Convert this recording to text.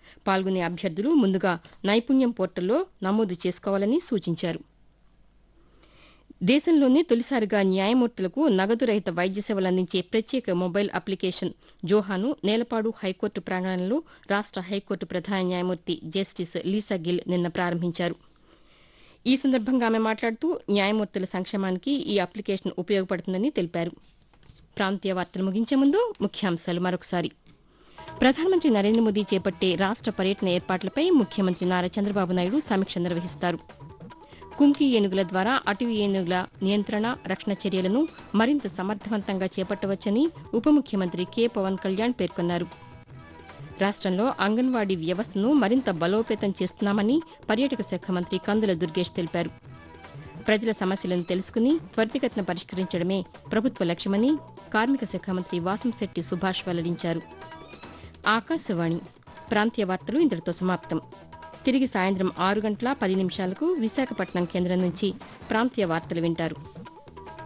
పాల్గొనే అభ్యర్థులు ముందుగా నైపుణ్యం పోర్టల్లో నమోదు చేసుకోవాలని సూచించారు దేశంలోనే తొలిసారిగా న్యాయమూర్తులకు నగదు రహిత వైద్య సేవలు అందించే ప్రత్యేక మొబైల్ అప్లికేషన్ జోహాను నేలపాడు హైకోర్టు ప్రాంగణంలో రాష్ట హైకోర్టు ప్రధాన న్యాయమూర్తి జస్టిస్ లీసా గిల్ నిన్న ప్రారంభించారు ఈ సందర్భంగా ఆమె మాట్లాడుతూ న్యాయమూర్తుల సంక్షేమానికి ఈ అప్లికేషన్ ఉపయోగపడుతుందని తెలిపారు ప్రాంతీయ వార్తలు ముగించే ముందు ముఖ్యాంశాలు మరొకసారి ప్రధానమంత్రి నరేంద్ర మోదీ చేపట్టే రాష్ట పర్యటన ఏర్పాట్లపై ముఖ్యమంత్రి నారా చంద్రబాబు నాయుడు సమీక్ష నిర్వహిస్తారు కుంకి ఏనుగుల ద్వారా అటవీ ఏనుగుల నియంత్రణ రక్షణ చర్యలను మరింత సమర్థవంతంగా చేపట్టవచ్చని ఉప ముఖ్యమంత్రి కె పవన్ కళ్యాణ్ పేర్కొన్నారు రాష్ట్రంలో అంగన్వాడీ వ్యవస్థను మరింత బలోపేతం చేస్తున్నామని పర్యాటక శాఖ మంత్రి కందుల దుర్గేష్ తెలిపారు ప్రజల సమస్యలను తెలుసుకుని త్వరితగతిన పరిష్కరించడమే ప్రభుత్వ లక్ష్యమని కార్మిక శాఖ మంత్రి వాసంశెట్టి సుభాష్ వెల్లడించారు ఆకాశవాణి ప్రాంతీయ వార్తలు ఇంతటితో సమాప్తం తిరిగి సాయంత్రం ఆరు గంటల పది నిమిషాలకు విశాఖపట్నం కేంద్రం నుంచి ప్రాంతీయ వార్తలు వింటారు